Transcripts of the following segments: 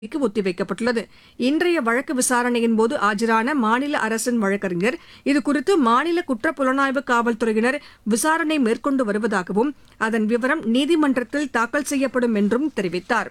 க்கு ஒத்திவைக்கப்பட்டுள்ளது இன்றைய வழக்கு விசாரணையின் போது ஆஜரான மாநில அரசின் வழக்கறிஞர் இதுகுறித்து மாநில குற்றப் புலனாய்வு காவல்துறையினர் விசாரணை மேற்கொண்டு வருவதாகவும் அதன் விவரம் நீதிமன்றத்தில் தாக்கல் செய்யப்படும் என்றும் தெரிவித்தார்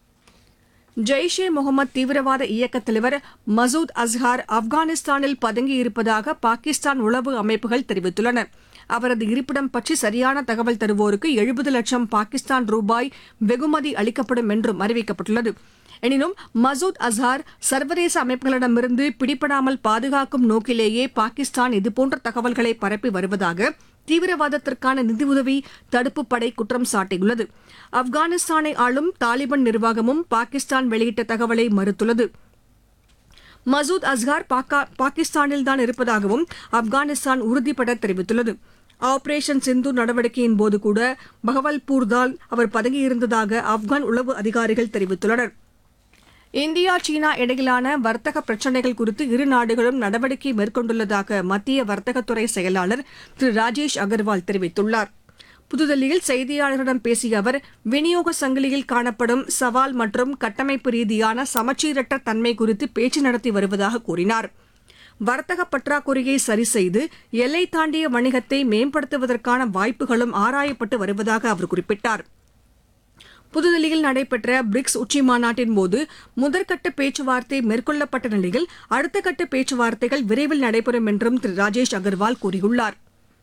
ஜெய்ஷ் ஏ முகமது தீவிரவாத இயக்கத் தலைவர் மசூத் அஸ்ஹார் ஆப்கானிஸ்தானில் பதுங்கியிருப்பதாக பாகிஸ்தான் உளவு அமைப்புகள் தெரிவித்துள்ளன அவரது இருப்பிடம் பற்றி சரியான தகவல் தருவோருக்கு எழுபது லட்சம் பாகிஸ்தான் ரூபாய் வெகுமதி அளிக்கப்படும் என்றும் அறிவிக்கப்பட்டுள்ளது எனினும் மசூத் அஸ்ஹார் சர்வதேச அமைப்புகளிடமிருந்து பிடிபடாமல் பாதுகாக்கும் நோக்கிலேயே பாகிஸ்தான் இதுபோன்ற தகவல்களை பரப்பி வருவதாக தீவிரவாதத்திற்கான நிதியுதவி தடுப்புப் படை குற்றம் சாட்டியுள்ளது ஆப்கானிஸ்தானை ஆளும் தாலிபான் நிர்வாகமும் பாகிஸ்தான் வெளியிட்ட தகவலை மறுத்துள்ளது மசூத் அஸ்ஹார் பாக்கா- பாகிஸ்தானில்தான் இருப்பதாகவும் ஆப்கானிஸ்தான் உறுதிபட தெரிவித்துள்ளது ஆபரேஷன் சிந்து நடவடிக்கையின் போது கூட பகவல்பூர்தான் அவர் பதுங்கியிருந்ததாக ஆப்கான் உளவு அதிகாரிகள் தெரிவித்துள்ளனர் இந்தியா சீனா இடையிலான வர்த்தக பிரச்சினைகள் குறித்து இரு நாடுகளும் நடவடிக்கை மேற்கொண்டுள்ளதாக மத்திய வர்த்தகத்துறை செயலாளர் திரு ராஜேஷ் அகர்வால் தெரிவித்துள்ளார் புதுதில்லியில் செய்தியாளர்களிடம் பேசிய அவர் விநியோக சங்கிலியில் காணப்படும் சவால் மற்றும் கட்டமைப்பு ரீதியான சமச்சீரற்ற தன்மை குறித்து பேச்சு நடத்தி வருவதாக கூறினார் வர்த்தக பற்றாக்குறையை சரிசெய்து எல்லை தாண்டிய வணிகத்தை மேம்படுத்துவதற்கான வாய்ப்புகளும் ஆராயப்பட்டு வருவதாக அவர் குறிப்பிட்டார் புதுதில்லியில் நடைபெற்ற பிரிக்ஸ் உச்சி மாநாட்டின் போது முதற்கட்ட பேச்சுவார்த்தை மேற்கொள்ளப்பட்ட நிலையில் அடுத்த கட்ட பேச்சுவார்த்தைகள் விரைவில் நடைபெறும் என்றும் திரு ராஜேஷ் அகர்வால் கூறியுள்ளார்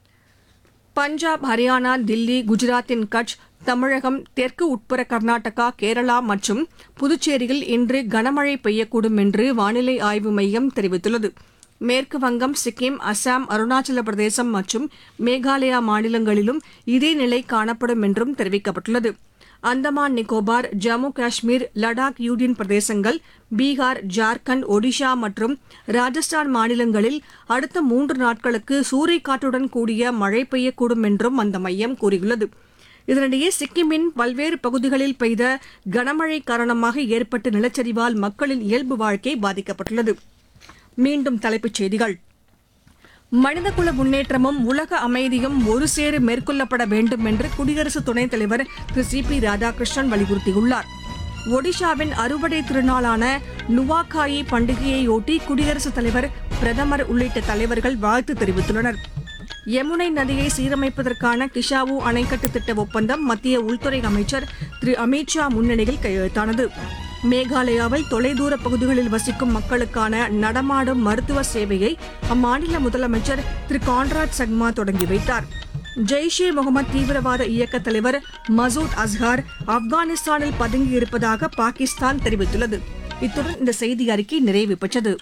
பஞ்சாப் ஹரியானா தில்லி குஜராத்தின் கட்ச் தமிழகம் தெற்கு உட்புற கர்நாடகா கேரளா மற்றும் புதுச்சேரியில் இன்று கனமழை பெய்யக்கூடும் என்று வானிலை ஆய்வு மையம் தெரிவித்துள்ளது மேற்கு வங்கம் சிக்கிம் அசாம் அருணாச்சல பிரதேசம் மற்றும் மேகாலயா மாநிலங்களிலும் இதே நிலை காணப்படும் என்றும் தெரிவிக்கப்பட்டுள்ளது அந்தமான் நிக்கோபார் ஜம்மு காஷ்மீர் லடாக் யூனியன் பிரதேசங்கள் பீகார் ஜார்க்கண்ட் ஒடிஷா மற்றும் ராஜஸ்தான் மாநிலங்களில் அடுத்த மூன்று நாட்களுக்கு சூறைக்காற்றுடன் கூடிய மழை பெய்யக்கூடும் என்றும் அந்த மையம் கூறியுள்ளது இதனிடையே சிக்கிமின் பல்வேறு பகுதிகளில் பெய்த கனமழை காரணமாக ஏற்பட்ட நிலச்சரிவால் மக்களின் இயல்பு வாழ்க்கை பாதிக்கப்பட்டுள்ளது மீண்டும் தலைப்புச் செய்திகள் மனிதகுல முன்னேற்றமும் உலக அமைதியும் ஒருசேர மேற்கொள்ளப்பட வேண்டும் என்று குடியரசு துணைத் தலைவர் திரு சி பி ராதாகிருஷ்ணன் வலியுறுத்தியுள்ளார் ஒடிஷாவின் அறுவடை திருநாளான நுவாகாயி பண்டிகையையொட்டி குடியரசுத் தலைவர் பிரதமர் உள்ளிட்ட தலைவர்கள் வாழ்த்து தெரிவித்துள்ளனர் யமுனை நதியை சீரமைப்பதற்கான கிஷாவு அணைக்கட்டு திட்ட ஒப்பந்தம் மத்திய உள்துறை அமைச்சர் திரு அமித்ஷா முன்னிலையில் கையெழுத்தானது மேகாலயாவில் தொலைதூர பகுதிகளில் வசிக்கும் மக்களுக்கான நடமாடும் மருத்துவ சேவையை அம்மாநில முதலமைச்சர் திரு கான்ராட் சங்மா தொடங்கி வைத்தார் ஜெய்ஷ் ஏ முகமது தீவிரவாத இயக்க தலைவர் மசூத் அஸ்ஹார் ஆப்கானிஸ்தானில் பதுங்கியிருப்பதாக பாகிஸ்தான் தெரிவித்துள்ளது இத்துடன் இந்த செய்தி அறிக்கை நிறைவு பெற்றது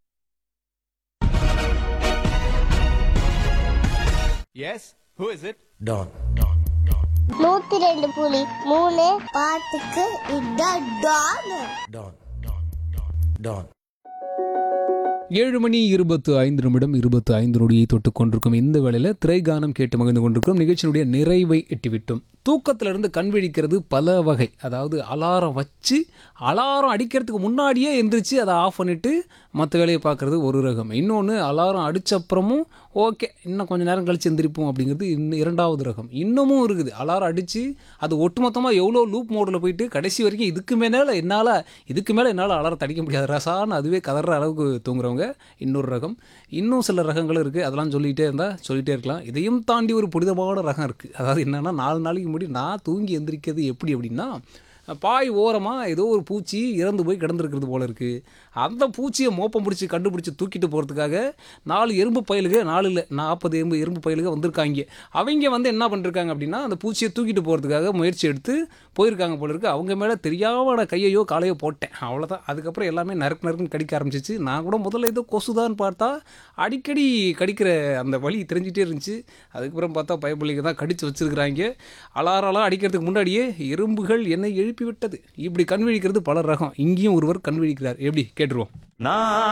Yes? Who is it? Don. நூத்தி ரெண்டு புலி மூணு பாட்டுக்கு இதான் டான் Don. Don. ஏழு மணி இருபத்து ஐந்து நிமிடம் இருபத்து ஐந்து நொடியை தொட்டு கொண்டிருக்கும் இந்த வேளையில் திரைகானம் கேட்டு மகிழ்ந்து கொண்டிருக்கிறோம் நிகழ்ச்சியினுடைய நிறைவை எட்டிவிட்டோம் தூக்கத்திலிருந்து கண் விழிக்கிறது பல வகை அதாவது அலாரம் வச்சு அலாரம் அடிக்கிறதுக்கு முன்னாடியே எந்திரிச்சு அதை ஆஃப் பண்ணிவிட்டு மற்ற வேலையை பார்க்குறது ஒரு ரகம் இன்னொன்று அலாரம் அடிச்ச அப்புறமும் ஓகே இன்னும் கொஞ்சம் நேரம் கழிச்சு எந்திரிப்போம் அப்படிங்கிறது இன்னும் இரண்டாவது ரகம் இன்னமும் இருக்குது அலாரம் அடித்து அது ஒட்டுமொத்தமாக எவ்வளோ லூப் மோடில் போயிட்டு கடைசி வரைக்கும் இதுக்கு மேலே என்னால் இதுக்கு மேலே என்னால் அலாரம் தடிக்க முடியாது ரசான்னு அதுவே கதற அளவுக்கு தூங்குறவங்க இன்னொரு ரகம் இன்னும் சில ரகங்களும் இருக்குது அதெல்லாம் சொல்லிகிட்டே இருந்தால் சொல்லிகிட்டே இருக்கலாம் இதையும் தாண்டி ஒரு புனிதமான ரகம் இருக்குது அதாவது என்னென்னா நாலு நாளைக்கு முன்னாடி நான் தூங்கி எந்திரிக்கிறது எப்படி அப்படின்னா பாய் ஓரமாக ஏதோ ஒரு பூச்சி இறந்து போய் கிடந்திருக்கிறது போல இருக்குது அந்த பூச்சியை மோப்பம் பிடிச்சி கண்டுபிடிச்சி தூக்கிட்டு போகிறதுக்காக நாலு எறும்பு பயலுக நாலு இல்லை நாற்பது எறும்பு எறும்பு பயலுக வந்திருக்காங்க அவங்க வந்து என்ன பண்ணிருக்காங்க அப்படின்னா அந்த பூச்சியை தூக்கிட்டு போகிறதுக்காக முயற்சி எடுத்து போயிருக்காங்க போல இருக்குது அவங்க மேலே தெரியாம நான் கையையோ காலையோ போட்டேன் அவ்வளோதான் அதுக்கப்புறம் எல்லாமே நறுக்கு நறுக்குன்னு கடிக்க ஆரம்பிச்சிச்சு நான் கூட முதல்ல ஏதோ கொசுதான்னு பார்த்தா அடிக்கடி கடிக்கிற அந்த வலி தெரிஞ்சிட்டே இருந்துச்சு அதுக்கப்புறம் பார்த்தா பயப்பிள்ளைங்க தான் கடிச்சு வச்சிருக்கிறாங்க அலாரெல்லாம் அடிக்கிறதுக்கு முன்னாடியே எறும்புகள் என்னை எழுப்பி விட்டது இப்படி கண் விழிக்கிறது பல ரகம் இங்கேயும் ஒருவர் கண் விழிக்கிறார் எப்படி கேட்டுருவோம் நான்